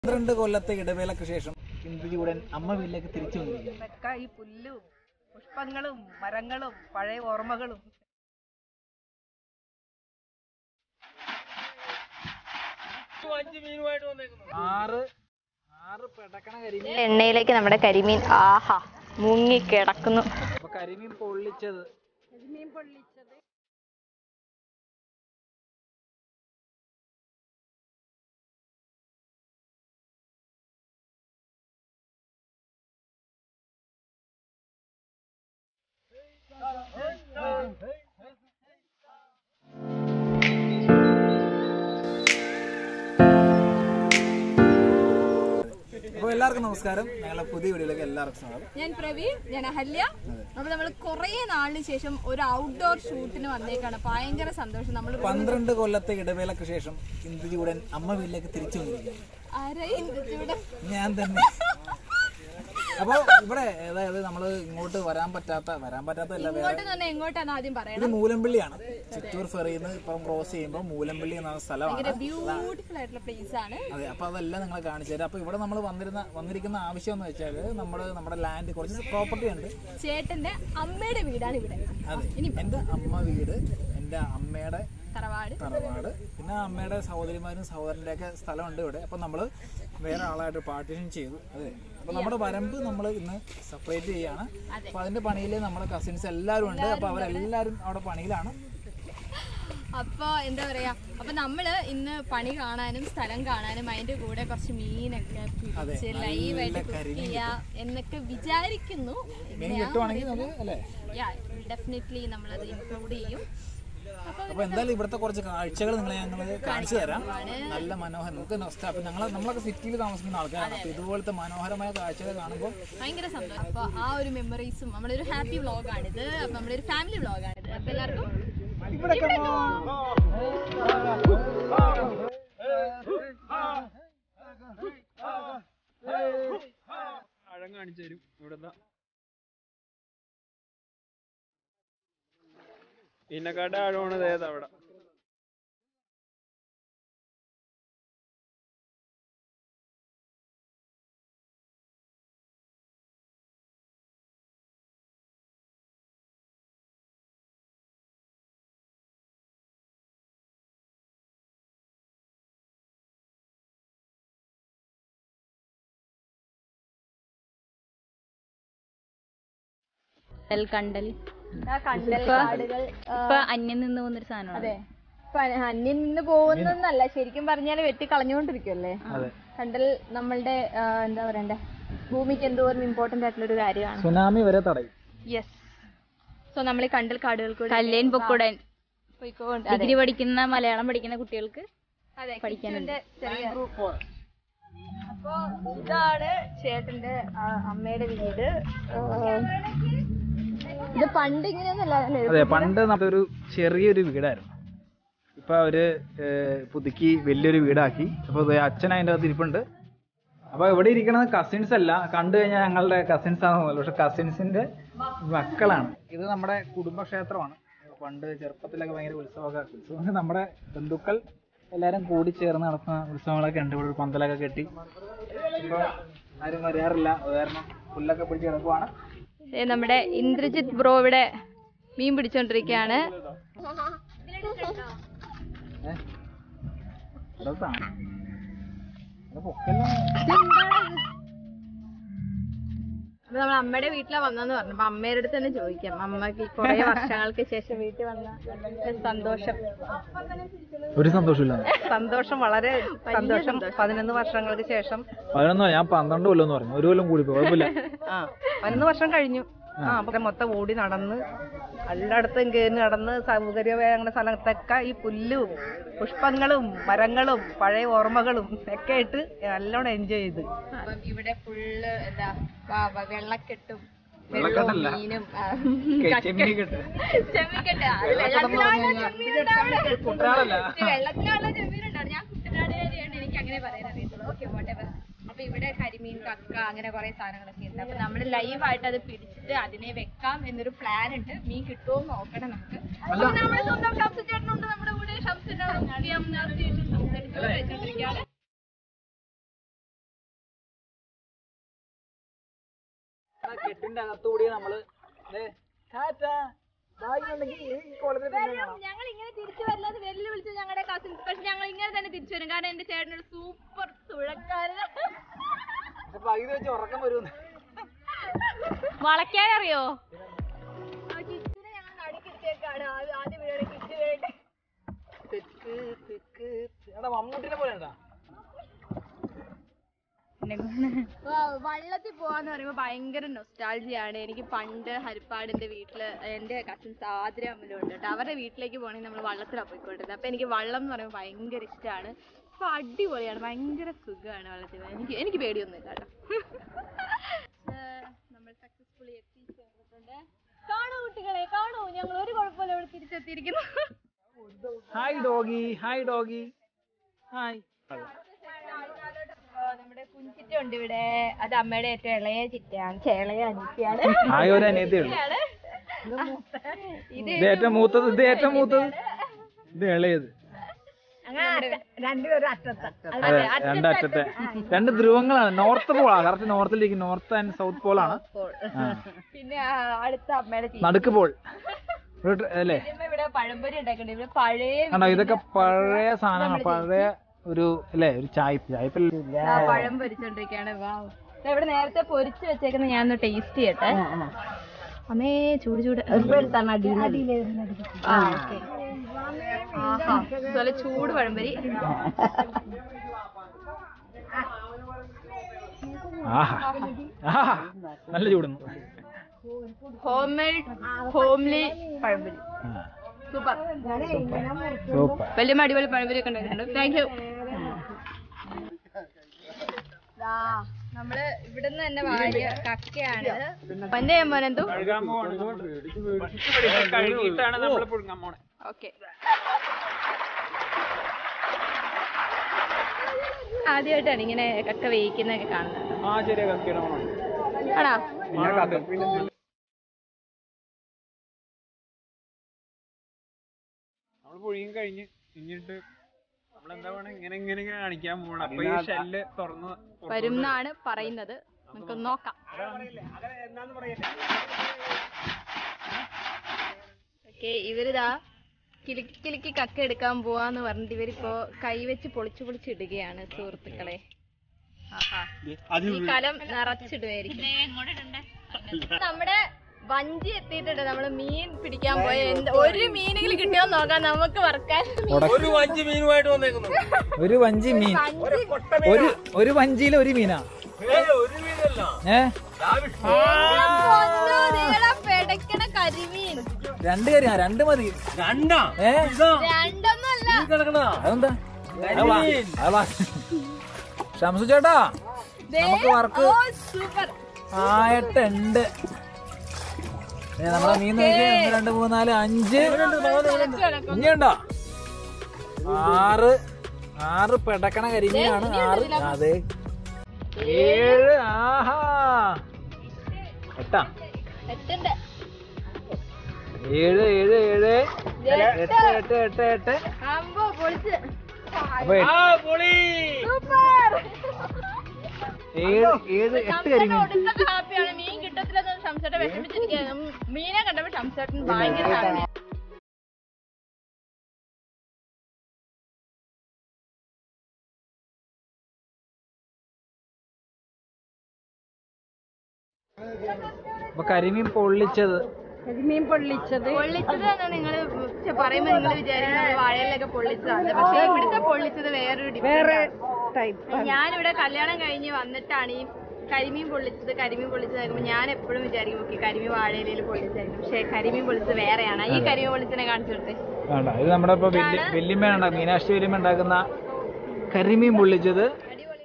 പന്ത്രണ്ട് കൊല്ലത്തെ ഇടവേളയ്ക്ക് ശേഷം ഇന്ദുജൂടൻ അമ്മ വീട്ടിലേക്ക് തിരിച്ചു വന്നിരിക്കുന്നു ഒക്കെ ഈ പുല്ലും പുഷ്പങ്ങളും മരങ്ങളും പഴയ ഓർമ്മകളും ആറ് ആറ് പെടക്കണ കരിമീൻ എണ്ണയിലേക്ക് നമ്മുടെ കരിമീൻ ആഹാ മുങ്ങി കിടക്കുന്നു അപ്പൊ കരിമീൻ പൊള്ളിച്ചത് അപ്പോൾ എല്ലാവർക്കും നമസ്കാരം ഞങ്ങളെ പുതിയ വീഡിയോയിലേക്ക് എല്ലാവർക്കും സ്വാഗതം ഞാൻ പ്രവീൺ ഞാൻ അഹല്യ അപ്പൊ നമ്മൾ കുറേ നാളിന് ശേഷം ഒരു ഔട്ട്ഡോർ ഷൂട്ടിന് വന്നേക്കാണ് ഭയങ്കര സന്തോഷം നമ്മൾ പന്ത്രണ്ട് കൊല്ലത്തെ ഇടവേളയ്ക്ക് ശേഷം ഇന്ദുജൂടൻ അമ്മ വീട്ടിലേക്ക് തിരിച്ചു വന്നിരിക്കുന്നു ആരെയും ഞാൻ തന്നെ അപ്പോൾ ഇവിടെ അതായത് നമ്മൾ ഇങ്ങോട്ട് വരാൻ പറ്റാത്ത വരാൻ പറ്റാത്തല്ല വേറെ ഇങ്ങോട്ട് തന്നെ എങ്ങോട്ടാണ് ആദ്യം പറയണം ഇത് മൂലമ്പള്ളിയാണ് ചിറ്റൂർ ഫെറിയിൽ നിന്ന് ഇപ്പം ക്രോസ് ചെയ്യുമ്പോൾ മൂലമ്പള്ളി എന്ന സ്ഥലമാണ് ബ്യൂട്ടിഫുൾ ആയിട്ടുള്ള പ്ലേസ് ആണ് അതെ അപ്പൊ അതെല്ലാം നിങ്ങളെ കാണിച്ചു തരാം അപ്പൊ ഇവിടെ നമ്മൾ വന്നിരുന്ന വന്നിരിക്കുന്ന ആവശ്യം എന്ന് വെച്ചാൽ നമ്മൾ നമ്മുടെ ലാൻഡ് കുറച്ച് പ്രോപ്പർട്ടി ഉണ്ട് ചേട്ടന്റെ അമ്മയുടെ വീടാണ് ഇവിടെ അതെ എൻ്റെ അമ്മ വീട് എൻ്റെ അമ്മയുടെ തറവാട് തറവാട് പിന്നെ അമ്മയുടെ സഹോദരിമാരും സഹോദരൻ്റെ ഒക്കെ സ്ഥലമുണ്ട് ഇവിടെ അപ്പൊ നമ്മൾ വേറെ ആളായിട്ട് പാർട്ടീഷൻ ചെയ്തു അതെ അപ്പൊ നമ്മുടെ വരമ്പ് നമ്മൾ ഇന്ന് സെപ്പറേറ്റ് ചെയ്യാണ് അപ്പൊ അതിന്റെ പണിയിൽ നമ്മുടെ കസിൻസ് എല്ലാവരും ഉണ്ട് അപ്പൊ അവരെല്ലാവരും അവിടെ പണിയിലാണ് അപ്പൊ എന്താ പറയാ അപ്പൊ നമ്മള് ഇന്ന് പണി കാണാനും സ്ഥലം കാണാനും അതിന്റെ കൂടെ കുറച്ച് മീനൊക്കെ പിടിച്ച് ലൈവായിട്ട് കുക്ക് ചെയ്യാം എന്നൊക്കെ വിചാരിക്കുന്നു മീൻ കിട്ടുവാണെങ്കിൽ നമുക്ക് അല്ലേ ഡെഫിനറ്റ്ലി നമ്മളത് ഇൻക്ലൂഡ് ചെയ്യും അപ്പൊ അപ്പൊ എന്തായാലും ഇവിടുത്തെ കുറച്ച് കാഴ്ചകൾ നിങ്ങളെ ഞങ്ങൾ കാണിച്ചു തരാം നല്ല മനോഹരം നമുക്ക് നൊസ്റ്റ അപ്പൊ ഞങ്ങൾ നമ്മളൊക്കെ സിറ്റിയിൽ താമസിക്കുന്ന ആൾക്കാരാണ് അപ്പൊ ഇതുപോലത്തെ മനോഹരമായ കാഴ്ചകൾ കാണുമ്പോൾ ഭയങ്കര സന്തോഷം അപ്പൊ ആ ഒരു മെമ്മറീസും നമ്മുടെ ഒരു ഹാപ്പി വ്ളോഗാണിത് അപ്പൊ നമ്മുടെ ഒരു ഫാമിലി വ്ളോഗാണിത് അപ്പൊ എല്ലാവർക്കും ആഴം കാണിച്ചു തരും ഇവിടുത്തെ ഇതിനെക്കാട്ട് ആഴമാണ് ഏതാ അവിടെ കണ്ടൽ കണ്ടൽ ആ കണ്ടൽ ഇപ്പൊ- കാടുകൾ ഇപ്പൊ അന്യം നിന്ന് പോകുന്നൊരു സാധനമാണ് അതെ ഇപ്പൊ അന്യം നിന്ന് പോകുന്നല്ല ശരിക്കും പറഞ്ഞാൽ വെട്ടി കളഞ്ഞുകൊണ്ടിരിക്കുമല്ലേ അതെ കണ്ടൽ നമ്മളുടെ ആ, എന്താ പറയണ്ടേ ഭൂമിക്ക് എന്തോരം ഇമ്പോർട്ടന്റ് ആയിട്ടുള്ള ഒരു കാര്യമാണ് സുനാമി വരെ തടയും യെസ് സോ നമ്മൾ ഈ കണ്ടൽ കാടുകൾ കൂടി കല്ലേൻ പൊക്കൂടൻ പോയിക്കൊണ്ട് ഡിഗ്രി പഠിക്കുന്ന മലയാളം പഠിക്കുന്ന കുട്ടികൾക്ക് അതെ പഠിക്കാനുണ്ട്. കിച്ചുവിന്റെ ചെറിയ അപ്പൊ ഇതാണ് ചേട്ടന്റെ ആ, അമ്മയുടെ വീട് ആ, ഇത് പണ്ട് ഇങ്ങനെയൊന്നല്ല അല്ലേ അതെ പണ്ട് നമ്മളൊരു ചെറിയൊരു വീടായിരുന്നു ഇപ്പൊ അവര് ഏഹ്, പുതുക്കി വലിയൊരു വീടാക്കി അപ്പൊ ദേ അച്ഛൻ അതിന്റെ അകത്ത് ഇരിപ്പുണ്ട് അപ്പൊ ഇവിടെ ഇരിക്കുന്നത് കസിൻസ് അല്ല കണ്ടു കഴിഞ്ഞാൽ ഞങ്ങളുടെ കസിൻസ് ആണെന്നല്ല പക്ഷെ കസിൻസിന്റെ മക്കളാണ് ഇത് നമ്മുടെ കുടുംബക്ഷേത്രമാണ് പണ്ട് ചെറുപ്പത്തിലൊക്കെ ഭയങ്കര ഉത്സവമൊക്കെ ഉത്സവം നമ്മുടെ ബന്ധുക്കൾ എല്ലാരും കൂടി ചേർന്ന് നടത്തുന്ന ഉത്സവങ്ങളൊക്കെ ഉണ്ട് ഇവിടെ ഒരു പന്തലൊക്കെ കെട്ടി ഇപ്പൊ ആരും വരാറില്ല അത് കാരണം പുല്ലൊക്കെ പിടിച്ച് കിടക്കുവാണ് ദേ നമ്മുടെ ഇന്ദ്രജിത്ത് ബ്രോ ഇവിടെ മീൻ പിടിച്ചോണ്ടിരിക്കുകയാണ് ഏഹ്? ഇതൊക്കെയാണ്. ഇത് പൊക്കല്ല. അപ്പൊ നമ്മൾ അമ്മയുടെ വീട്ടിലാ വന്നെന്ന് പറഞ്ഞു അപ്പൊ അമ്മയുടെ അടുത്ത് തന്നെ ചോദിക്കാം അമ്മക്ക് കുറെ വർഷങ്ങൾക്ക് ശേഷം വീട്ടിൽ വന്ന ഒരു സന്തോഷം ഒരു സന്തോഷമില്ല സന്തോഷം വളരെ സന്തോഷം പതിനൊന്ന് വർഷങ്ങൾക്ക് ശേഷം പതിനൊന്നോ ഞാൻ പന്ത്രണ്ട് കൊല്ലം എന്ന് പറഞ്ഞു ഒരു കൊല്ലം കൂടി പോയി കുഴപ്പമില്ല ആ പതിനൊന്ന് വർഷം കഴിഞ്ഞു ആ അപ്പൊ മൊത്തം ഓടി നടന്ന് എല്ലായിടത്തും കയറി നടന്ന് സൗകര്യമായ ഞങ്ങളുടെ സ്ഥലത്തൊക്കെ ഈ പുല്ലും പുഷ്പങ്ങളും മരങ്ങളും പഴയ ഓർമ്മകളും ഒക്കെ ആയിട്ട് നല്ലോണം എൻജോയ് ചെയ്ത് അപ്പം ഇവിടെ ഫുള്ള് എന്താ വ- വ- വെള്ളക്കെട്ടും വെള്ളക്കെട്ടല്ല. വെള്ളവും മീനും ആ, ചെമ്മീൻ കിട്ടും ചെമ്മീൻകെട്ട്. അത് വെള്ളത്തിലാണോ ചെമ്മീനുണ്ടാവുക? കുട്ടനാടല്ല. ഇത് വെള്ളത്തിലാണോ ചെമ്മീനുണ്ടാവുക? ഞാൻ കുട്ടനാടുകാരിയാണ് എനിക്ക് അങ്ങനെ പറയാൻ അറിയത്തുള്ളൂ ഓക്കെ വോട്ടെവർ അപ്പൊ ഇവിടെ കരിമീൻ കക്ക അങ്ങനെ കുറെ സാധനങ്ങളൊക്കെ ഉണ്ട് അപ്പൊ നമ്മൾ ലൈവായിട്ട് അത് പിടിച്ചിട്ട് അതിനെ വെക്കാം എന്നൊരു പ്ലാൻ ഉണ്ട് മീൻ കിട്ടുമോ എന്ന് നോക്കണം നമുക്ക് അപ്പൊ നമ്മുടെ സ്വന്തം ഷംസ് ചേട്ടനുണ്ട് നമ്മുടെ കൂടെ ഷംസിന്റെ സംസാരിച്ചുകൊണ്ടിരിക്കുകയാണ് ഞങ്ങളുടെ കെട്ടിന്റെ അകത്തുകൂടി നമ്മള് ദേ, ടാറ്റ ബാഗ് ഉണ്ടെങ്കിൽ ഈ കോളത്തിൽ പിന്നെ കാണാം ഞങ്ങൾ ഇങ്ങനെ തിരിച്ചു വരില്ലെന്ന് വെല്ലു വിളിച്ചു ഞങ്ങളുടെ കസിൻസ് പക്ഷെ ഞങ്ങൾ ഇങ്ങനെ തന്നെ തിരിച്ചു വരും കാരണം എന്റെ ചേട്ടനൊരു സൂപ്പർ തുഴക്കാരൻ പക്ഷെ പകുതി വെച്ച് ഉറക്കം വരുമെന്ന് വളയ്ക്കാനറിയോ കിച്ചിനെ ഞങ്ങൾ നടുക്കിട്ടേക്കാണ് ആദ്യം വീട് കിച്ചു വേണ്ടി തെക്ക് തെക്ക് എടാ മമ്മൂട്ടിനെ പോലെ ഉണ്ടാ വള്ളത്തിൽ പോവാന്ന് പറയുമ്പോൾ ഭയങ്കര നൊസ്റ്റാൾജിയാണ് എനിക്ക് പണ്ട് ഹരിപ്പാടിന്റെ വീട്ടില് എന്റെ കസിൻസ് ആതിര അമ്മലും ഉണ്ട് കേട്ടോ അവരുടെ വീട്ടിലേക്ക് പോകണമെങ്കിൽ നമ്മൾ വള്ളത്തിലാണ് പോയിക്കൊണ്ടിരുന്നത് അപ്പൊ എനിക്ക് വള്ളം എന്ന് പറയുമ്പോൾ ഭയങ്കര ഇഷ്ടമാണ് അപ്പൊ അടിപൊളിയാണ് ഭയങ്കര സുഖമാണ് വള്ളത്തിൽ പോകാൻ. എനിക്ക് എനിക്ക് പേടിയൊന്നുമില്ല കേട്ടോ ഏഹ്, നമ്മൾ സക്സസ്ഫുള്ളി എത്തിച്ചേർന്നിട്ടുണ്ട് കാണൂ കുട്ടികളെ കാണൂ ഞങ്ങൾ ഒരു കുഴപ്പമില്ല ഇവിടെ തിരിച്ചെത്തിയിരിക്കുന്നു hi doggy hi doggy hi ആ, നമ്മുടെ കുഞ്ചിറ്റ ഉണ്ട് ഇവിടെ അത് അമ്മയുടെ ഏറ്റവും ഇളയ ചിറ്റയാണ് ചേളയ അനിത്യാണ് ഹായ് ഒരു അനിയത്തേ ഉള്ളൂ ഇത് ഇത് ഏറ്റവും മൂത്തത് ഇത് ഏറ്റവും മൂത്തത് ഇത് ഇളയത് രണ്ടുപേരും അറ്റത്ത് അതെ രണ്ട് അറ്റത്തെ രണ്ട് ധ്രുവങ്ങളാണ് നോർത്ത് പോളാ കറക്റ്റ് നോർത്തിലേക്ക് നോർത്ത് ആൻഡ് സൗത്ത് പോളാണ് ആ. പിന്നെ ആ, അടുത്ത അമ്മയുടെ ചീ നടുക്ക് പോൾ ഇവിടെ അല്ലേ ഇതിന്മേൽ ഇവിടെ പഴംപൊരി ഉണ്ടാക്കുന്നുണ്ട് ഇവിടെ പഴയ കണ്ടോ ഇതൊക്കെ പഴയ സാധനങ്ങൾ പഴയ ഒരു അല്ലേ ഒരു ചായ്പ് ചായ്പല്ല ആ, പഴം പൊരിച്ചോണ്ടിരിക്കാണ് വാവ് ദേ ഇവിടെ നേരത്തെ പൊരിച്ചു വെച്ചേക്കുന്ന ഞാൻ ഒന്ന് ടേസ്റ്റ് ചെയ്യട്ടെ അമ്മേ ചൂട് ചൂട് ആ, okay. ആഹാ ഇതുപോലെ ചൂട് പഴംപൊരി ആഹാ ആഹാ നല്ല ചൂടുന്നു ഹോം മെയ്ഡ് ഹോംലി പഴംപൊരി സൂപ്പർ സൂപ്പർ വലിയ അടിപൊളി പഴംപൊരി ഒക്കെ ഉണ്ടായിട്ടുണ്ട് താങ്ക് യു നമ്മള് ഇവിടുന്ന് തന്നെ വാങ്ങിയ കക്കയാണ് എന്റെ മോനെന്തു കഴുകാൻ പോവാണ് കഴുകിയിട്ടാണ് നമ്മൾ പുഴുങ്ങാൻ പോണേ ഓക്കെ ആദ്യമായിട്ടാണ് ഇങ്ങനെ കക്ക വേവിക്കുന്നതൊക്കെ കാണുന്നത് ആ ശരിയാ കക്കിയുടെ പോണം ആണോ നമ്മൾ പുഴുങ്ങി കഴിഞ്ഞ് കഴിഞ്ഞിട്ട് നമ്മളെന്താ വേണം ഇങ്ങനെ ഇങ്ങനെ ഇങ്ങനെ കാണിക്കാൻ പോകണം അപ്പൊ ഈ ഷെല്ല് തുറന്ന് വരും എന്നാണ് പറയുന്നത് നമുക്ക് നോക്കാം ഓക്കെ ഇവരിതാ കിലുക്കി കിലുക്കി കക്ക എടുക്കാൻ പോവാന്ന് പറഞ്ഞിട്ട് ഇവരിപ്പോ കൈവച്ച് പൊളിച്ചു പൊളിച്ച് ഇടുകയാണ് സുഹൃത്തുക്കളെ ആഹാ. ഈ കലം നിറച്ചിടുമായിരിക്കും നമ്മുടെ വഞ്ചി എത്തിയിട്ടുണ്ട് നമ്മള് മീൻ പിടിക്കാൻ പോയ എന്ത്- ഒരു മീനെങ്കിലും കിട്ടിയോ നോക്കാം നമുക്ക് വറക്കാൻ ഒരു വഞ്ചി മീൻ ഒരു ഒരു വഞ്ചിയില് ഒരു മീനാ ഏ പൊന്നോ, ദേടാ പെടക്കണ കരിമീൻ രണ്ട് കറിയാ രണ്ട് മതി ഏ രണ്ടൊന്നുമല്ല അതെന്താ അത് വാ, അത് വാ. ഷംസു ചേട്ടാ നമുക്ക് വർക്ക് ഓ സൂപ്പർ ആയിട്ടുണ്ട് ഏ, നമ്മുടെ മീൻ നോക്കിയേ ഒന്ന് രണ്ട് മൂന്ന് നാല് അഞ്ച് ഇനിയുണ്ടോ ആറ് ആറ് പെടക്കണ കരിമീനാണ് ആറ് അതെ ഏഴ് ആഹാ എട്ടാ എട്ടുണ്ട് ഏഴ് ഏഴ് ഏഴ് എട്ട് എട്ട് എട്ട് എട്ട് അമ്പോ പൊളിച്ച് അപ്പൊ എട്ട്- സൂപ്പർ ഏഴ് ഏഴ് എട്ട് കരിമീൻ ഒടുക്കത്തെ ഹാപ്പിയാണ് മീൻ കിട്ടത്തില്ലെന്ന് ശംസേട്ടൻ വിഷമിച്ചിരിക്കുകയാണ് മീനെ കണ്ടപ്പോ ശംസേട്ടൻ ഭയങ്കര ഹാപ്പിയാണ് അപ്പൊ കരിമീൻ പൊള്ളിച്ചത് കരിമീൻ പൊള്ളിച്ചത് പൊള്ളിച്ചത് എന്ന് നിങ്ങൾ പറയുമ്പോ നിങ്ങൾ വിചാരിക്കും നമ്മൾ വാഴയിലൊക്കെ പൊള്ളിച്ചതാണ് പക്ഷെ ഇവിടുത്തെ പൊള്ളിച്ചത് വേറൊരു വേറെ ഡിഫറെന്റ് ടൈപ്പ് ഞാനിവിടെ കല്യാണം കഴിഞ്ഞ് വന്നിട്ടാണ് ഈ കരിമീൻ പൊള്ളിച്ചത് കരിമീൻ പൊള്ളിച്ചത് കേൾക്കുമ്പോൾ ഞാൻ എപ്പോഴും വിചാരിക്കും ഓക്കെ കരിമീൻ വാഴയിലയിൽ പൊള്ളിച്ചായിരിക്കും പക്ഷെ കരിമീൻ പൊള്ളിച്ചത് വേറെയാണ് ഈ കരിമീൻ പൊള്ളിച്ചതിനെ കാണിച്ചു കൊടുത്തേ വേണ്ട ഇത് നമ്മുടെ ഇപ്പൊ വല്യ വല്യമ്മ ഉണ്ടാക്കും മീനാക്ഷി വല്യമ്മ ഉണ്ടാക്കുന്ന കരിമീൻ പൊള്ളിച്ചത് അടിപൊളി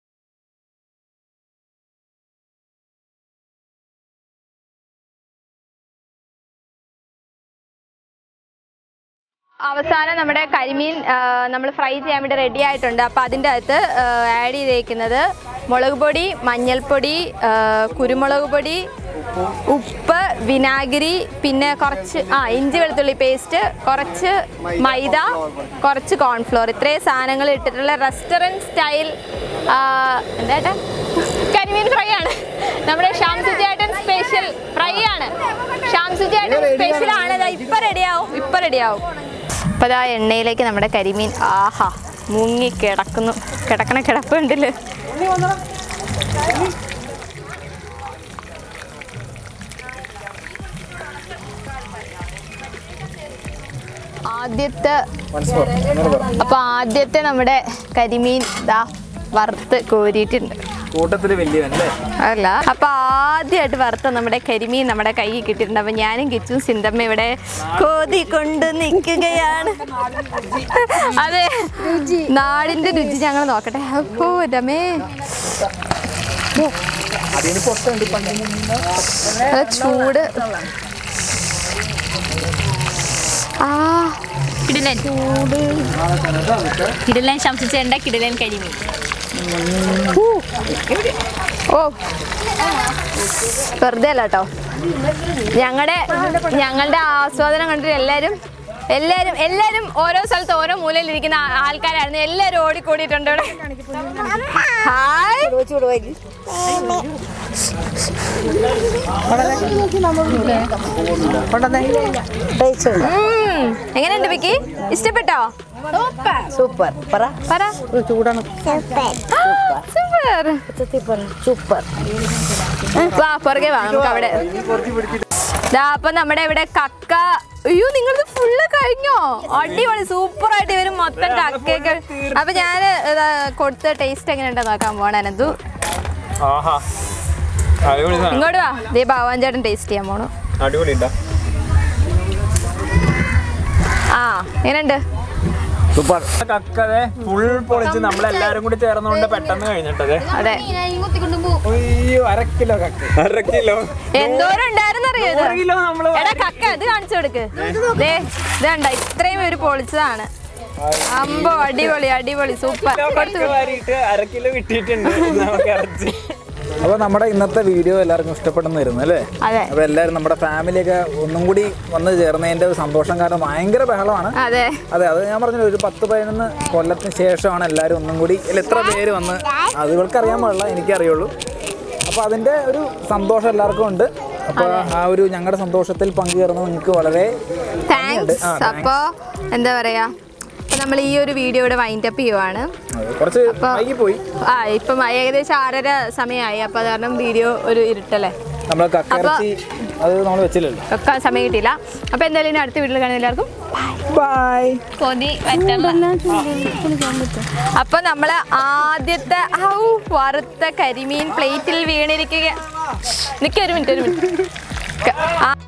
അവസാനം നമ്മുടെ കരിമീൻ നമ്മൾ ഫ്രൈ ചെയ്യാൻ വേണ്ടി റെഡി ആയിട്ടുണ്ട് അപ്പോൾ അതിൻ്റെ അകത്ത് ആഡ് ചെയ്തേക്കുന്നത് മുളക് പൊടി മഞ്ഞൾപ്പൊടി ആ, കുരുമുളക് പൊടി ഉപ്പ് വിനാഗിരി പിന്നെ കുറച്ച് ആ ഇഞ്ചി വെളുത്തുള്ളി പേസ്റ്റ് കുറച്ച് മൈദ കുറച്ച് കോൺഫ്ലോർ ഇത്രയും സാധനങ്ങൾ ഇട്ടിട്ടുള്ള റെസ്റ്റോറൻറ്റ് സ്റ്റൈൽ എന്താ കരിമീൻ ഫ്രൈ ആണ് നമ്മുടെ ഷാംസു ചേട്ടൻ സ്പെഷ്യൽ ഫ്രൈ ആണ് ഷാംസു ചേട്ടൻ സ്പെഷ്യൽ ആണ് ദാ ഇപ്പൊ റെഡിയാവും ഇപ്പൊ റെഡിയാവും അപ്പൊ ദാ എണ്ണയിലേക്ക് നമ്മുടെ കരിമീൻ ആഹാ മുങ്ങി കിടക്കുന്നു കിടക്കണ കിടപ്പ് കണ്ടില്ലേ ആദ്യത്തെ അപ്പൊ ആദ്യത്തെ നമ്മുടെ കരിമീൻ ദാ വറുത്ത് കോരിയിട്ടുണ്ട് കൂട്ടത്തില് വലിയവൻ അല്ലേ അല്ല അപ്പൊ ആദ്യമായിട്ട് വറുത്ത നമ്മുടെ കരിമീൻ നമ്മുടെ കയ്യിൽ കിട്ടിയിട്ടുണ്ട് അപ്പൊ ഞാനും കിച്ചും സിന്തമ്മ ഇവിടെ കോതി കൊണ്ട് നിൽക്കുകയാണ് അതെ നാടിന്റെ രുചി ഞങ്ങൾ നോക്കട്ടെ അപ്പോ രമേ അത് ചൂട് ആ കിടിലൻ കിടിലൻ ശംസിച്ചേണ്ട കിടിലൻ കരിമീൻ ഓ വെറുതെ അല്ല കേട്ടോ ഞങ്ങളുടെ ഞങ്ങളുടെ ആസ്വാദനം കണ്ടിട്ട് എല്ലാവരും എല്ലാവരും എല്ലാവരും ഓരോ സ്ഥലത്ത് ഓരോ മൂലയിൽ ഇരിക്കുന്ന ആ- ആൾക്കാരായിരുന്നു എല്ലാവരും ഓടിക്കൂടിയിട്ടുണ്ട് ഇവിടെ ഹായ് ഉം. എങ്ങനെയുണ്ട് വിക്കി ഇഷ്ടപ്പെട്ടോ സൂപ്പർ പറ പറ ചൂടാണ് സൂപ്പർ സൂപ്പർ വാ പുറകെ വാ നമുക്ക് അവിടെ ദാ അപ്പൊ നമ്മുടെ ഇവിടെ കക്ക അയ്യോ നിങ്ങളത് ഫുള്ള് കഴിഞ്ഞോ അടിപൊളി സൂപ്പർ ആയിട്ട് ഇവര് മൊത്തം കക്കയൊക്കെ അപ്പൊ ഞാൻ കൊടുത്ത ടേസ്റ്റ് എങ്ങനെ ഉണ്ടോ നോക്കാൻ പോണേ അനന്തു ആഹാ അടിപൊളി സാധനം ഇങ്ങോട്ട് വാ ദേ ഭവാൻ ചേട്ടൻ ടേസ്റ്റ് ചെയ്യാൻ പോണു അടിപൊളി ഉണ്ടാ ആ എങ്ങനെയുണ്ട് സൂപ്പർ കക്കതെ ഫുൾ പൊളിച്ച് നമ്മളെല്ലാരും കൂടി ചേർന്നുകൊണ്ട് പെട്ടെന്ന് കഴിഞ്ഞിട്ടത് അതെ അയ്യോ അര കിലോ കക്ക അര കിലോ എന്തോരം ഉണ്ടായിരുന്നു അറിയോ ഇത് കിലോ നമ്മള് എടാ കക്ക ഇത് കാണിച്ചു കൊടുക്ക് ദേ ഇത് കണ്ട ഇത്രയും ഒരു പൊളിച്ചതാണ് അമ്പോ അടിപൊളി അടിപൊളി സൂപ്പർ കൊടുത്തു കക്ക വാരിയിട്ട് അര കിലോ കിട്ടിയിട്ടുണ്ട് നമുക്ക് ഇറച്ചി അപ്പൊ നമ്മുടെ ഇന്നത്തെ വീഡിയോ എല്ലാവർക്കും ഇഷ്ടപ്പെടുന്നായിരുന്നു അല്ലേ അതെ അപ്പൊ എല്ലാവരും നമ്മുടെ ഫാമിലിയൊക്കെ ഒന്നും കൂടി വന്ന് ചേർന്നതിന്റെ ഒരു സന്തോഷം കാരണം ഭയങ്കര ബഹളമാണ് അതെ അതെ അത് ഞാൻ പറഞ്ഞില്ല ഒരു പത്ത് പതിനൊന്ന് കൊല്ലത്തിന് ശേഷമാണ് എല്ലാവരും ഒന്നും കൂടി അല്ല എത്ര പേര് വന്ന് അതുകൾക്ക് അറിയാൻ പാടില്ല എനിക്കറിയുള്ളൂ അപ്പോൾ അതിൻ്റെ ഒരു സന്തോഷം എല്ലാവർക്കും ഉണ്ട് അപ്പോൾ ആ ഒരു ഞങ്ങളുടെ സന്തോഷത്തിൽ പങ്കുചേർന്ന് നിങ്ങൾക്ക് വളരെ താങ്ക്സ് ആ, thanks. അപ്പോ എന്താ പറയാ അപ്പൊ നമ്മൾ ഈ ഒരു വീഡിയോ ഇവിടെ വൈൻഡ് അപ്പ് ചെയ്യുവാണ് അതെ, കുറച്ച് വൈകിപ്പോയി ആ ഇപ്പം ഏകദേശം ആറര സമയമായി അപ്പൊ അത് കാരണം വീഡിയോ ഒരു ഇരുട്ടല്ലേ നമ്മൾ കക്കയിറച്ചി അത് നമ്മൾ വെച്ചില്ലല്ലോ ഒക്കെ സമയം കിട്ടിയില്ല അപ്പൊ എന്തായാലും ഇനി അടുത്ത വീട്ടിൽ കാണുന്ന എല്ലാവർക്കും ബൈ കൊതി പറ്റല്ല അപ്പൊ നമ്മള് ആദ്യത്തെ ഔ വറുത്ത കരിമീൻ പ്ലേറ്റിൽ വീണിരിക്കുക നിക്ക ഒരു മിനിറ്റ് ഒരു മിനിറ്റ് ക- ആ